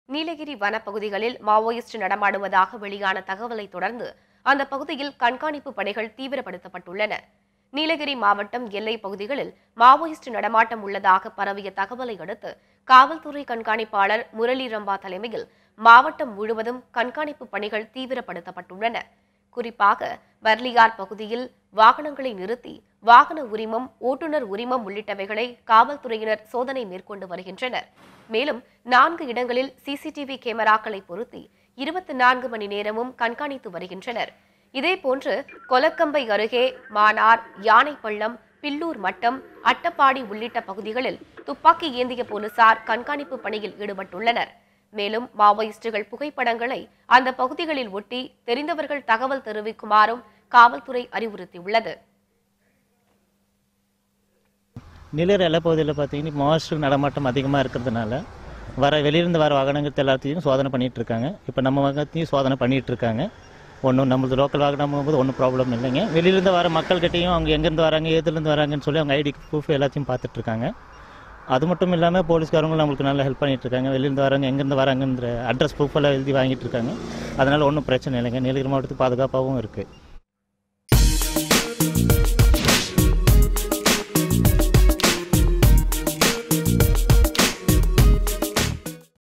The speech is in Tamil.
நீலகிரி வனப்பகுதிகளில் மாவோயிஸ்ட் நடமாடுவதாக வெளியான தகவலை தொடர்ந்து அந்த பகுதியில் கண்காணிப்பு பணிகள் தீவிரப்படுத்தப்பட்டுள்ளன நீலகிரி மாவட்டம் எல்லை பகுதிகளில் மாவோயிஸ்ட் நடமாட்டம் உள்ளதாக பரவிய தகவலை அடுத்து காவல்துறை கண்காணிப்பாளர் முரளி ரம்பா தலைமையில் மாவட்டம் முழுவதும் கண்காணிப்பு பணிகள் தீவிரப்படுத்தப்பட்டுள்ளன குறிப்பாக வர்லியார் பகுதியில் வாகனங்களை நிறுத்தி வாகன உரிமம் ஓட்டுநர் உரிமம் உள்ளிட்டவைகளை காவல்துறையினர் சோதனை மேற்கொண்டு வருகின்றனர் மேலும் நான்கு இடங்களில் சிசிடிவி கேமராக்களை பொருத்தி இருபத்தி நான்கு மணி நேரமும் கண்காணித்து வருகின்றனர் இதேபோன்று கொலக்கம்பை அருகே மானார் யானைப்பள்ளம் பில்லூர் மட்டம் அட்டப்பாடி உள்ளிட்ட பகுதிகளில் துப்பாக்கி ஏந்திய போலீசார் கண்காணிப்பு பணியில் ஈடுபட்டுள்ளனர் மேலும் மாவோயிஸ்டுகள் புகைப்படங்களை அந்த பகுதிகளில் ஒட்டி தெரிந்தவர்கள் தகவல் தெரிவிக்குமாறும் காவல்துறை அறிவுறுத்தியுள்ளது நிலர் எல்லைப்பகுதியில் பார்த்தீங்கன்னா மாஸ்டர் நடமாட்டம் அதிகமாக இருக்கிறதுனால வர வெளியிருந்து வர வாகனங்கள் எல்லாத்தையும் சோதனை பண்ணிட்டு இருக்காங்க இப்போ நம்ம வாகனத்தையும் சோதனை பண்ணிட்டு இருக்காங்க ஒன்றும் நம்மளது லோக்கல் வாகனம் போது ஒன்றும் ப்ராப்ளம் இல்லைங்க வெளியிலேருந்து வர மக்கள்கிட்டையும் அவங்க எங்கேருந்து வராங்க ஏதுலேருந்து வராங்கன்னு சொல்லி அவங்க ஐடி ப்ரூஃப் எல்லாத்தையும் பார்த்துட்டு இருக்காங்க அது மட்டும் இல்லாமல் போலீஸ்காரங்களும் நம்மளுக்கு நல்லா ஹெல்ப் பண்ணிட்டு இருக்காங்க வெளியிருந்து வராங்க எங்கேருந்து வராங்கன்ற அட்ரஸ் ப்ரூஃப் எல்லாம் எழுதி வாங்கிட்டு இருக்காங்க அதனால ஒன்றும் பிரச்சனை இல்லைங்க நீலகிரி மாவட்டத்துக்கு பாதுகாப்பாகவும் இருக்குது